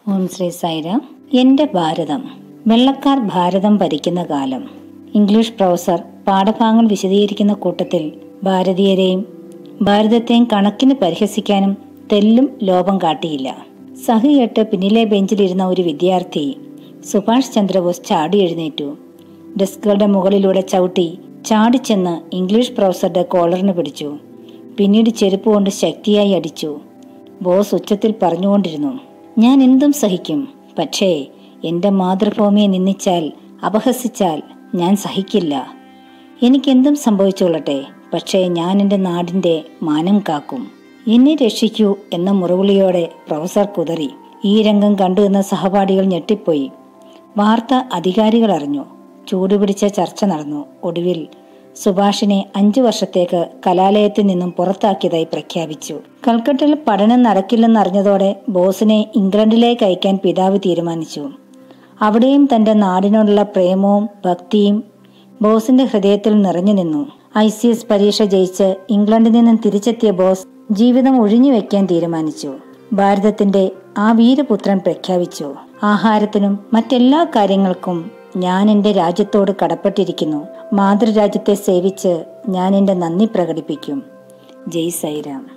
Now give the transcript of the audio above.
ഓം ശ്രീ സായിരാം എൻ്റെ ഭാരതം വെള്ളക്കാർ ഭാരതം ഭരിക്കുന്ന കാലം ഇംഗ്ലീഷ് പ്രൊഫസർ പാഠഭാഗങ്ങൾ വിശദീകരിക്കുന്ന കൂട്ടത്തിൽ ഭാരതീയരെയും ഭാരതത്തെയും കണക്കിന് പരിഹസിക്കാനും തെല്ലും ലോപം കാട്ടിയില്ല സഹി കേട്ട് പിന്നിലെ ബെഞ്ചിലിരുന്ന ഒരു വിദ്യാർത്ഥി സുഭാഷ് ചന്ദ്രബോസ് ചാടി എഴുന്നേറ്റു ഡെസ്കുകളുടെ മുകളിലൂടെ ചവിട്ടി ചാടിച്ചെന്ന് ഇംഗ്ലീഷ് പ്രൊഫസറുടെ കോളറിന് പിടിച്ചു പിന്നീട് ചെരുപ്പ് കൊണ്ട് ശക്തിയായി അടിച്ചു ബോസ് ഉച്ചത്തിൽ പറഞ്ഞുകൊണ്ടിരുന്നു ഞാൻ എന്തും സഹിക്കും പക്ഷേ എൻ്റെ മാതൃഭൂമിയെ നിന്ദിച്ചാൽ അപഹസിച്ചാൽ ഞാൻ സഹിക്കില്ല എനിക്കെന്തും സംഭവിച്ചോളട്ടെ പക്ഷേ ഞാൻ എൻ്റെ നാടിൻ്റെ മാനം കാക്കും എന്നെ രക്ഷിക്കൂ എന്ന മുറവിളിയോടെ പ്രൊഫസർ കുതറി ഈ രംഗം കണ്ടുവന്ന സഹപാഠികൾ ഞെട്ടിപ്പോയി വാർത്ത അധികാരികൾ അറിഞ്ഞു ചൂടുപിടിച്ച ചർച്ച നടന്നു ഒടുവിൽ സുഭാഷിനെ അഞ്ചു വർഷത്തേക്ക് കലാലയത്തിൽ നിന്നും പുറത്താക്കിയതായി പ്രഖ്യാപിച്ചു കൽക്കട്ടയിൽ പഠനം നടക്കില്ലെന്നറിഞ്ഞതോടെ ബോസിനെ ഇംഗ്ലണ്ടിലേക്ക് അയക്കാൻ പിതാവ് തീരുമാനിച്ചു അവിടെയും തന്റെ നാടിനോടുള്ള പ്രേമവും ഭക്തിയും ബോസിന്റെ ഹൃദയത്തിൽ നിറഞ്ഞു നിന്നു ഐ സി എസ് പരീക്ഷ ജയിച്ച് ഇംഗ്ലണ്ടിൽ നിന്നും തിരിച്ചെത്തിയ ബോസ് ജീവിതം ഒഴിഞ്ഞു വെക്കാൻ തീരുമാനിച്ചു ഭാരതത്തിന്റെ ആ വീരപുത്രൻ പ്രഖ്യാപിച്ചു ആഹാരത്തിനും മറ്റെല്ലാ കാര്യങ്ങൾക്കും ഞാൻ എൻ്റെ രാജ്യത്തോട് കടപ്പെട്ടിരിക്കുന്നു മാതൃരാജ്യത്തെ സേവിച്ച് ഞാൻ എൻ്റെ നന്ദി പ്രകടിപ്പിക്കും ജയ് സൈറാം